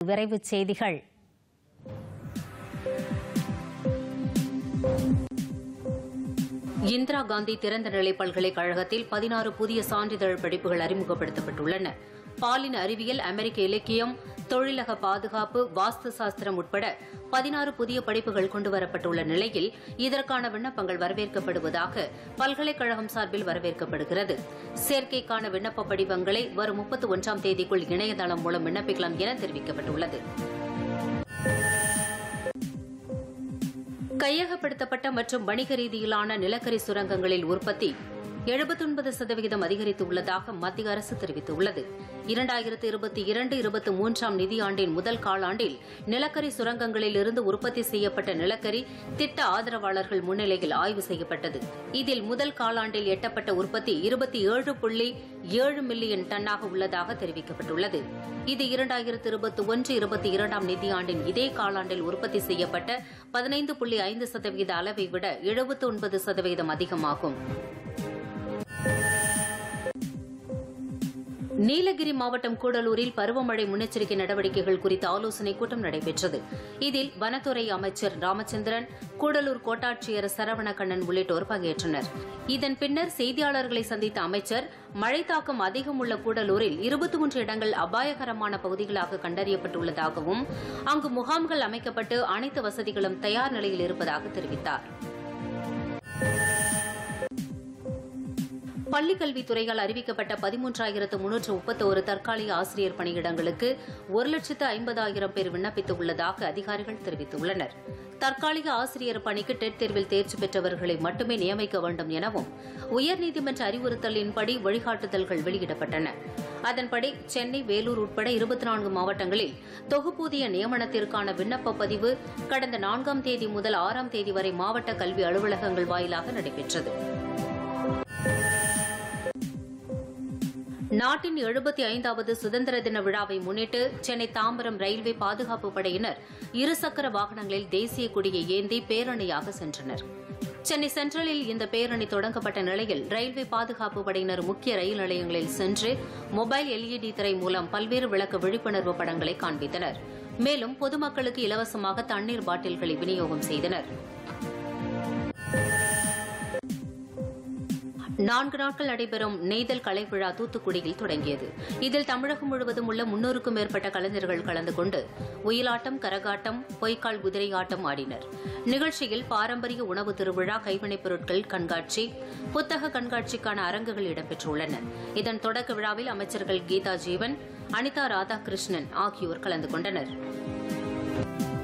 விரைவுச் செய்திகள் இந்திரா காந்தி திறந்தநிலை பல்கலைக்கழகத்தில் பதினாறு புதிய சான்றிதழ் படிப்புகள் அறிமுகப்படுத்தப்பட்டுள்ளன பாலின அறிவியல் அமெரிக்க இலக்கியம் தொழிலக பாதுகாப்பு வாஸ்து சாஸ்திரம் உட்பட பதினாறு புதிய படிப்புகள் கொண்டுவரப்பட்டுள்ள நிலையில் இதற்கான விண்ணப்பங்கள் வரவேற்கப்படுவதாக பல்கலைக்கழகம் சார்பில் வரவேற்கப்படுகிறது சேர்க்கைக்கான விண்ணப்ப படிவங்களை வரும் முப்பத்தி ஒன்றாம் தேதிக்குள் இணையதளம் மூலம் விண்ணப்பிக்கலாம் என தெரிவிக்கப்பட்டுள்ளது கையகப்படுத்தப்பட்ட மற்றும் வணிக ரீதியிலான நிலக்கரி சுரங்கங்களில் உற்பத்தி 79% சதவிகிதம் அதிகரித்துள்ளதாக மத்திய அரசு தெரிவித்துள்ளது இரண்டாயிரத்து இருபத்தி இரண்டு இருபத்தி மூன்றாம் நிதியாண்டின் முதல் காலாண்டில் நிலக்கரி சுரங்கங்களில் இருந்து உற்பத்தி செய்யப்பட்ட நிலக்கரி திட்ட ஆதரவாளர்கள் முன்னிலையில் ஆய்வு செய்யப்பட்டது இதில் முதல் காலாண்டில் எட்டப்பட்ட உற்பத்தி இருபத்தி ஏழு புள்ளி ஏழு மில்லியன் டன்னாக உள்ளதாக தெரிவிக்கப்பட்டுள்ளது இது இரண்டாயிரத்து இருபத்தி ஒன்று இருபத்தி இரண்டாம் நிதியாண்டின் இதே காலாண்டில் உற்பத்தி செய்யப்பட்ட பதினைந்து புள்ளி ஐந்து சதவீத அளவை விட எழுபத்தி ஒன்பது சதவீதம் அதிகமாகும் நீலகிரி மாவட்டம் கூடலூரில் பருவமழை முன்னெச்சரிக்கை நடவடிக்கைகள் குறித்த ஆலோசனைக் கூட்டம் நடைபெற்றது இதில் வனத்துறை அமைச்சர் ராமச்சந்திரன் கூடலூர் கோட்டாட்சியர் சரவணகண்ணன் உள்ளிட்டோர் பங்கேற்றனர் இதன் பின்னர் செய்தியாளர்களை சந்தித்த அமைச்சர் மழை தாக்கம் அதிகம் உள்ள கூடலூரில் இருபத்தி மூன்று இடங்கள் அபாயகரமான பகுதிகளாக கண்டறியப்பட்டுள்ளதாகவும் அங்கு முகாம்கள் அமைக்கப்பட்டு அனைத்து வசதிகளும் தயார் நிலையில் இருப்பதாக தெரிவித்தார் பள்ளிக் கல்வித்துறையால் அறிவிக்கப்பட்ட பதிமூன்றாயிரத்து முன்னூற்று முப்பத்தோரு தற்காலிக ஆசிரியர் பணியிடங்களுக்கு ஒரு லட்சத்து ஐம்பதாயிரம் பேர் விண்ணப்பித்துள்ளதாக அதிகாரிகள் தெரிவித்துள்ளனர் தற்காலிக ஆசிரியர் பணிக்கு டெட் தேர்வில் தேர்ச்சி பெற்றவர்களை மட்டுமே நியமிக்க வேண்டும் எனவும் உயர்நீதிமன்ற அறிவுறுத்தலின்படி வழிகாட்டுதல்கள் வெளியிடப்பட்டன அதன்படி சென்னை வேலூர் உட்பட இருபத்தி நான்கு மாவட்டங்களில் தொகுப்பூதிய நியமனத்திற்கான விண்ணப்ப பதிவு கடந்த நான்காம் தேதி முதல் ஆறாம் தேதி வரை மாவட்ட கல்வி அலுவலகங்கள் வாயிலாக நடைபெற்றது நாட்டின் எழுபத்தி ஐந்தாவது சுதந்திர தின விழாவை முன்னிட்டு சென்னை தாம்பரம் ரயில்வே பாதுகாப்பு படையினர் இருசக்கர வாகனங்களில் தேசிய கொடியை ஏந்தி பேரணியாக சென்றனர் சென்னை சென்ட்ரலில் இந்த பேரணி தொடங்கப்பட்ட நிலையில் ரயில்வே பாதுகாப்பு படையினர் முக்கிய ரயில் நிலையங்களில் சென்று மொபைல் எல்இடி திரை மூலம் பல்வேறு விளக்க விழிப்புணர்வு படங்களை காண்பித்தனர் மேலும் பொதுமக்களுக்கு இலவசமாக தண்ணீர் பாட்டில்களை விநியோகம் செய்தனர் நான்கு நாட்கள் நடைபெறும் நெய்தல் கலை விழா தூத்துக்குடியில் தொடங்கியது இதில் தமிழகம் முழுவதும் உள்ள முன்னூறுக்கும் மேற்பட்ட கலைஞர்கள் கலந்து கொண்டு ஒயிலாட்டம் கரகாட்டம் பொய்க்கால் குதிரை ஆட்டம் ஆடினர் நிகழ்ச்சியில் பாரம்பரிய உணவு திருவிழா கைவினைப் பொருட்கள் கண்காட்சி புத்தக கண்காட்சிக்கான அரங்குகள் இடம்பெற்றுள்ளன இதன் தொடக்க விழாவில் அமைச்சர்கள் கீதா ஜீவன் அனிதா ராதாகிருஷ்ணன் ஆகியோர் கலந்து கொண்டனர்